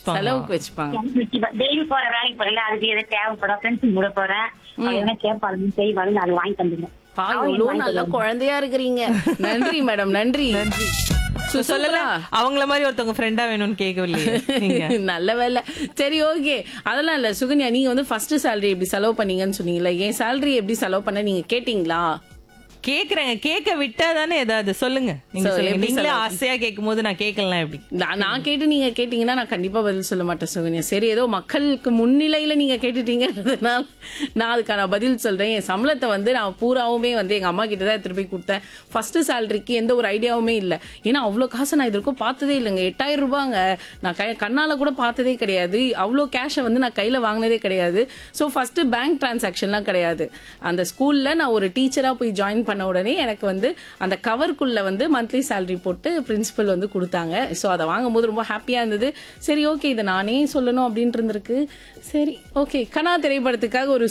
வச்சுப்பாங்க செலவுக்கு வச்சுப்பாங்க டெய்லி போற வேலைக்கு போறல அதுக்கு எதாவது தேவைப்படும் ஃப்ரெண்ட்ஸ் கூட போறேன் என்ன கேட்பாரு செய்வாரு அது வாங்கி தந்துடுவேன் பா எவ்வளவு நல்ல குழந்தையா இருக்கிறீங்க நன்றி மேடம் நன்றி So, சொல்லல அவங்கள மாதிரி ஒருத்தவங்க ஃப்ரெண்டா வேணும்னு கேட்கவில்லையே நீங்க நல்ல வேலை சரி ஓகே அதெல்லாம் இல்ல சுகன்யா நீங்க வந்து ஃபர்ஸ்ட் salary எப்படி செலவு பண்ணீங்கன்னு சொன்னீங்கல்ல என் salary எப்படி செலவு பண்ண நீங்க கேட்டீங்களா கேக்குறேங்க கேட்க விட்டா தானே ஏதாவது சொல்லுங்க நீங்க So, சொல்லுங்க எப்படி நீங்களே சொல்ல- ஆசையா கேட்கும் போது நான் கேட்கலாம் எப்படி நான் நான் கேட்டு நீங்க கேட்டீங்கன்னா நான் கண்டிப்பா பதில் சொல்ல மாட்டேன் சுகன்யா சரி ஏதோ மக்களுக்கு முன்னிலையில நீங்க கேட்டுட்டீங்கன்றதுனால நான் அதுக்கான பதில் சொல்றேன் என் சம்பளத்தை வந்து நான் பூராவுமே வந்து எங்க அம்மா கிட்ட தான் எடுத்துட்டு போய் கொடுத்தேன் ஃபர்ஸ்ட் சேலரிக்கு எந்த ஒரு ஐடியாவுமே இல்லை ஏன்னா அவ்வளோ காசு நான் இது வரைக்கும் பார்த்ததே இல்லைங்க எட்டாயிரம் ரூபாங்க நான் கை கண்ணால கூட பார்த்ததே கிடையாது அவ்வளோ கேஷை வந்து நான் கையில வாங்கினதே கிடையாது ஸோ ஃபர்ஸ்ட் பேங்க் டிரான்சாக்ஷன்லாம் கிடையாது அந்த ஸ்கூல்ல நான் ஒரு டீச்சரா போய் ஜாயின் பண்ண உடனே எனக்கு வந்து அந்த கவருக்குள்ள வந்து மந்த்லி salary போட்டு பிரின்சிபல் வந்து கொடுத்தாங்க ஸோ அதை வாங்கும்போது ரொம்ப ஹாப்பியா இருந்தது சரி ஓகே இதை நானே சொல்லணும் அப்படின்ட்டு இருந்திருக்கு சரி ஓகே கனா திரைப்படத்துக்காக ஒரு